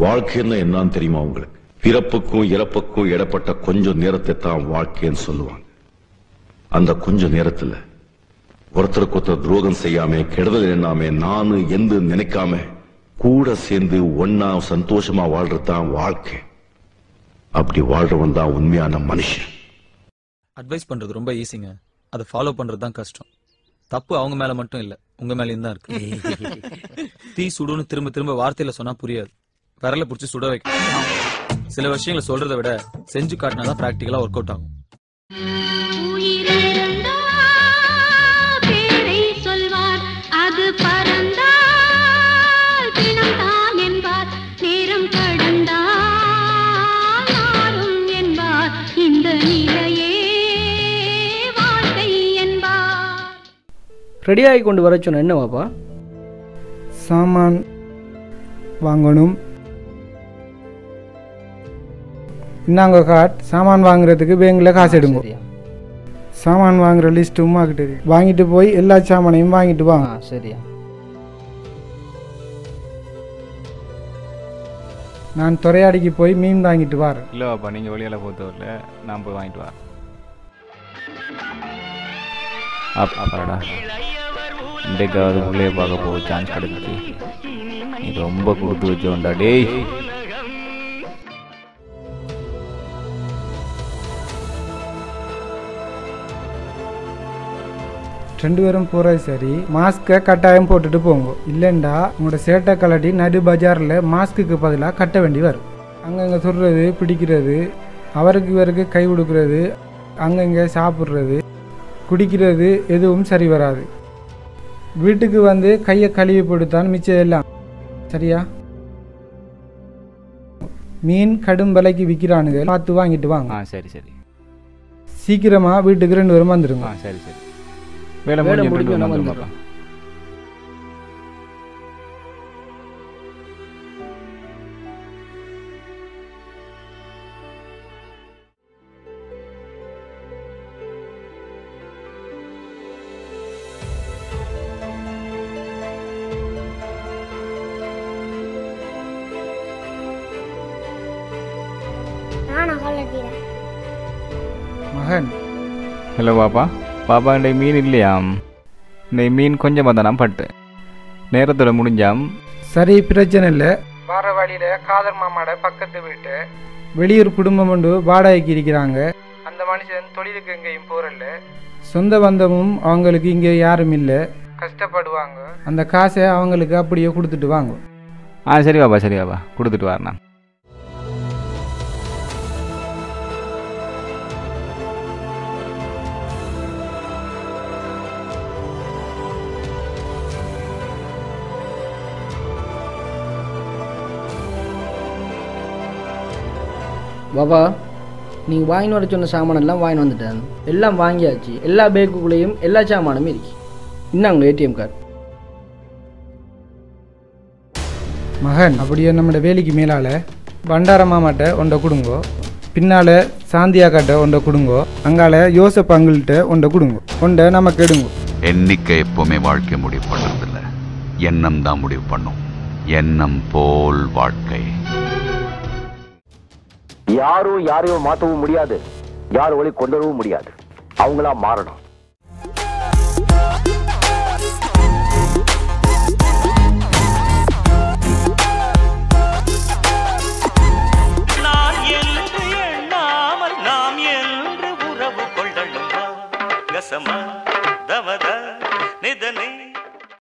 வாழ்க்கைன்னா என்னன்னு தெரியுமா உங்களுக்கு பிறப்புக்கும் இறப்புக்கும் இடப்பட்ட கொஞ்சம் நேரத்தை தான் வாழ்க்கைன்னு சொல்லுவாங்க அந்த கொஞ்ச நேரத்துல ஒருத்தருக்கு ஒருத்தர் துரோகம் செய்யாம கெடுதல் எண்ணாம நானு எந்து நினைக்காம கூட சேர்ந்து ஒன்னா சந்தோஷமா வாழ்றது தான் வாழ்க்கை அப்படி வாழ்றவன் தான் உண்மையான மனுஷன் அட்வைஸ் பண்றது ரொம்ப ஈஸிங்க அதை ஃபாலோ பண்றது தான் கஷ்டம் தப்பு அவங்க மேல மட்டும் இல்ல உங்க மேலயும் தான் இருக்கு தீ சுடுன்னு திரும்ப திரும்ப வார்த்தையில சொன்னா புரியாது விரல புடிச்சு சுட வைக்கணும் சில விஷயங்களை சொல்றதை விட செஞ்சு காட்டினாதான் பிராக்டிக்கலா ஒர்க் அவுட் ஆகும் உயிரிழந்தா பேரை சொல்வார் அது பறந்தால் பிணம்தான் என்பார் நேரம் கடந்தால் நாரும் என்பார் இந்த நிலையே வாழ்க்கை என்பார் ரெடியாகி கொண்டு வர சொன்ன என்ன பாப்பா சாமான் வாங்கணும் இன்னாங்க காட் சாமான் வாங்குறதுக்கு பேங்க்ல காசு எடுங்க சரியா சாமான் வாங்குற லிஸ்ட் உமாக்கிட்டு இருக்கு. வாங்கிட்டு போய் எல்லா சாமானையும் வாங்கிட்டு ஆ வாங்க சரியா நான் துறையாடிக்கு போய் மீன் வாங்கிட்டு வரேன் இல்லை பாப்பா நீங்கள் வெளியில் போத்தவரில் நான் போய் வாங்கிட்டு வரேன் அப் அப்பாடா இன்றைக்காவது உள்ளே பார்க்க போக சான்ஸ் கிடைச்சி நீ ரொம்ப கொடுத்து வச்சோண்டா டேய் ரெண்டு பேரும் போகிறது சரி மாஸ்க்கை கட்டாயம் போட்டுட்டு போங்க இல்லைண்டா உங்களோட சேட்டை கலட்டி நடு பஜாரில் மாஸ்க்குக்கு பதிலாக கட்ட வேண்டி வரும் அங்கங்கே சுடுறது பிடிக்கிறது அவருக்கு இவருக்கு கை கொடுக்கறது அங்கங்கே சாப்பிட்றது குடிக்கிறது எதுவும் சரி வராது வீட்டுக்கு வந்து கையை கழுவி போட்டுத்தான் மிச்சம் எல்லாம் சரியா மீன் கடும் விலைக்கு விற்கிறானுங்க பார்த்து வாங்கிட்டு வாங்க ஆ சரி சரி சீக்கிரமாக வீட்டுக்கு ரெண்டு பேரும் வந்துடுங்க ஆ சரி சரி வேலை வேலை முடிஞ்சு முடிஞ்சு வந்துடும் நம்ம வந்துடும் மகன் ஹலோ பாப்பா பாப்பா இந்த மீன் இல்லையாம் இந்த மீன் கொஞ்சமாக தான் நான் பட்டு நேரத்தோட முடிஞ்சாம் சரி பிரச்சனை இல்லை வார வழியில காதர் மாமாட பக்கத்து வீட்டு வெளியூர் குடும்பம் ஒன்று வாடகைக்கு இருக்கிறாங்க அந்த மனுஷன் தொழிலுக்கு எங்கேயும் போறல சொந்த பந்தமும் அவங்களுக்கு இங்கே யாரும் இல்லை கஷ்டப்படுவாங்க அந்த காசை அவங்களுக்கு அப்படியே கொடுத்துட்டு வாங்க ஆ சரி பாப்பா சரி பாப்பா கொடுத்துட்டு வரேன் நான் பாபா நீங்கள் வாங்கின்னு வர சொன்ன சாமான் எல்லாம் வாங்கி வந்துட்டேன் எல்லாம் வாங்கியாச்சு எல்லா பேக்குக்குள்ளேயும் எல்லா சாமானும் இருக்கு இன்னாங்க ஏடிஎம் கார்டு மகன் அப்படியே நம்மளோட வேலைக்கு மேலால பண்டார மாமாட்ட ஒன்றை கொடுங்கோ பின்னால சாந்தியாக்காட்ட ஒன்றை கொடுங்கோ அங்கால யோசப் அங்கிள்கிட்ட ஒன்றை கொடுங்கோ ஒன்றை நமக்கு எடுங்கோ எண்ணிக்கை எப்பவுமே வாழ்க்கை முடிவு பண்றதில்ல எண்ணம் தான் முடிவு பண்ணும் எண்ணம் போல் வாழ்க்கை யாரும் யாரையும் மாற்றவும் முடியாது யார் வழி கொண்டு வரவும் முடியாது அவங்களா மாறணும் நான் என்று எண்ணாமல் நாம் என்று உறவு கொள்ளணுமா கசமா தமத நிதனை